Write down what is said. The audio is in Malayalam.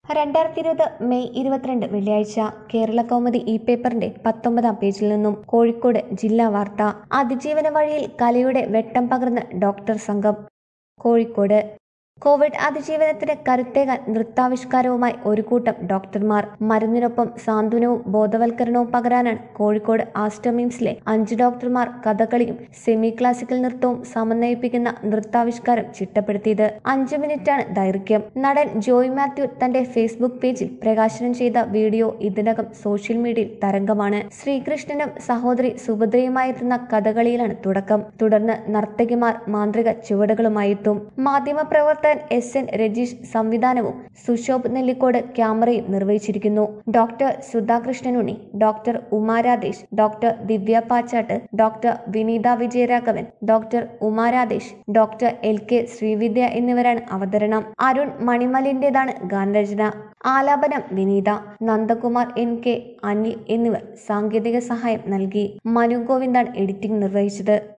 രണ്ടായിരത്തി ഇരുപത് മെയ് ഇരുപത്തിരണ്ട് വെള്ളിയാഴ്ച കേരള കൗമുദി ഇ പേപ്പറിന്റെ പത്തൊമ്പതാം പേജിൽ നിന്നും കോഴിക്കോട് ജില്ലാ വാർത്ത അതിജീവന വഴിയിൽ കലയുടെ വെട്ടം പകർന്ന് ഡോക്ടർ സംഘം കോഴിക്കോട് കോവിഡ് അതിജീവനത്തിന് കരുത്തേകാൻ നൃത്താവിഷ്കാരവുമായി ഒരു കൂട്ടം ഡോക്ടർമാർ മരുന്നിനൊപ്പം സാന്ത്വനവും ബോധവൽക്കരണവും പകരാനാണ് കോഴിക്കോട് ആസ്റ്റമിംസിലെ അഞ്ച് ഡോക്ടർമാർ കഥകളിയും സെമി ക്ലാസിക്കൽ നൃത്തവും സമന്വയിപ്പിക്കുന്ന നൃത്താവിഷ്കാരം ചിട്ടപ്പെടുത്തിയത് അഞ്ചു മിനിറ്റാണ് ദൈർഘ്യം നടൻ ജോയ് മാത്യു തന്റെ ഫേസ്ബുക്ക് പേജിൽ പ്രകാശനം ചെയ്ത വീഡിയോ ഇതിനകം സോഷ്യൽ മീഡിയയിൽ തരംഗമാണ് ശ്രീകൃഷ്ണനും സഹോദരി സുഭദ്രയുമായി എത്തുന്ന കഥകളിയിലാണ് തുടക്കം തുടർന്ന് നർത്തകിമാർ മാന്ത്രിക ചുവടുകളുമായി എത്തും മാധ്യമപ്രവർത്തകൻ എസ് എൻ രജീഷ് സംവിധാനവും സുശോഭ് നെല്ലിക്കോട് ക്യാമറയും നിർവഹിച്ചിരിക്കുന്നു doctor Sudhakrishnanunni doctor Umaradhesh doctor Divya Pachatt doctor Vineetha Vijayaraghavan doctor Umaradhesh doctor L K Sreevidya എന്നിവരാണ് അവതരണം അരുൺ മണിമലിന്റേതാണ് ഗാനരചന ആലാപനം വിനീത നന്ദകുമാർ എൻ കെ അനിൽ എന്നിവർ സാങ്കേതിക സഹായം നൽകി മനു ഗോവിന്ദാണ് എഡിറ്റിംഗ് നിർവഹിച്ചത്